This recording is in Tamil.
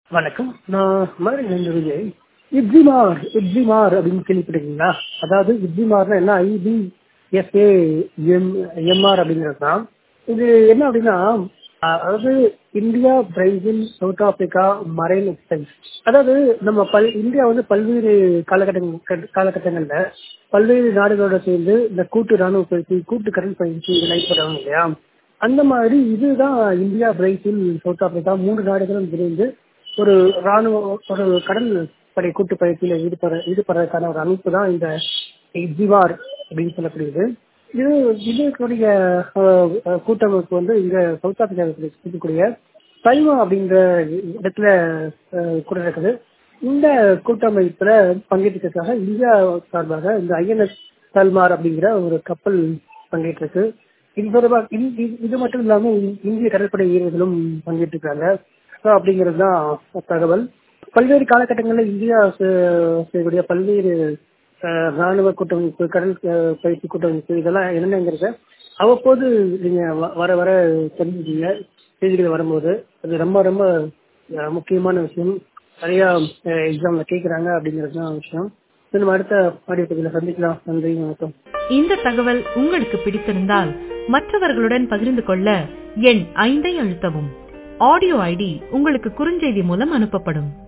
வணக்கம் நான் மதுரையிலிருந்து விஜய் இப்ஜிமார் இப்ஜிமார் அப்படின்னு கேள்விப்பட்டிருக்கீங்களா அதாவது இப்ஜிமார்னா என்ன ஐபி எஸ்ஏ எம் எம்ஆர் அப்படிங்கிறது தான் இது என்ன அப்படின்னா அஹ், அதாவது India Brazil south Africa marine expense அதாவது நம்ம பல் இந்தியா வந்து பல்வேறு காலகட்டங்கள் காலகட்டங்கள்ல பல்வேறு நாடுகளோட சேர்ந்து இந்த கூட்டு ராணுவ பயிற்சி கூட்டு கடல் பயிற்சி இதெல்லாம் ஈடுபடுறாங்க இல்லையா அந்த மாதிரி இதுதான் இந்தியா பிரேசில் சவுத் ஆப்பிரிக்கா மூன்று நாடுகளும் இணைந்து ஒரு ராணுவ ஒரு கடல் படை கூட்டு பயிற்சியில ஈடுபட ஈடுபடுறதுக்கான ஒரு அமைப்பு தான் இந்த ஜிவார் அப்படின்னு சொல்லக்கூடியது இது இதற்குரிய அஹ், அஹ், கூட்டமைப்பு வந்து இங்க சவுத் ஆப்பிரிக்காவில் இருக்கக்கூடிய சைமா அப்படிங்கிற இடத்துல அஹ், கூட இருக்குது இந்த கூட்டமைப்புல பங்கேற்றதுக்காக இந்தியா சார்பாக இந்த ஐஎன்எஸ் சல்மார் அப்படிங்கிற ஒரு கப்பல் பங்கேற்றிருக்கு இது தொடர்பாக இது- இது- இது மட்டும் இல்லாம இ- இந்திய கடற்படை வீரர்களும் பங்கேற்றிருக்காங்க So, அப்படிங்கிறது தான் தகவல் பல்வேறு காலகட்டங்களில் இந்தியா செ- செய்யக்கூடிய பல்வேறு அஹ், ராணுவ கூட்டமைப்பு கடல் அஹ், பயிற்சி கூட்டமைப்பு இதெல்லாம் என்னென்னங்கிறத அவ்வப்போது நீங்க வ- வர வர தெரிஞ்சுக்கீங்க செய்திகள் வரும்போது அது ரொம்ப ரொம்ப அஹ், முக்கியமான விஷயம் நிறைய எக்ஸாம்ல கேட்குறாங்க அப்படிங்கிறது தான் விஷயம் சரி, நம்ம அடுத்த ஆடியோ பதிவில் சந்திக்கலாம் நன்றி வணக்கம் இந்த தகவல் உங்களுக்கு பிடித்திருந்தால் மற்றவர்களுடன் பகிர்ந்து கொள்ள எண் ஐந்தை அழுத்தவும் ஆடியோ ஐடி உங்களுக்கு குறுஞ்செய்தி மூலம் அனுப்பப்படும்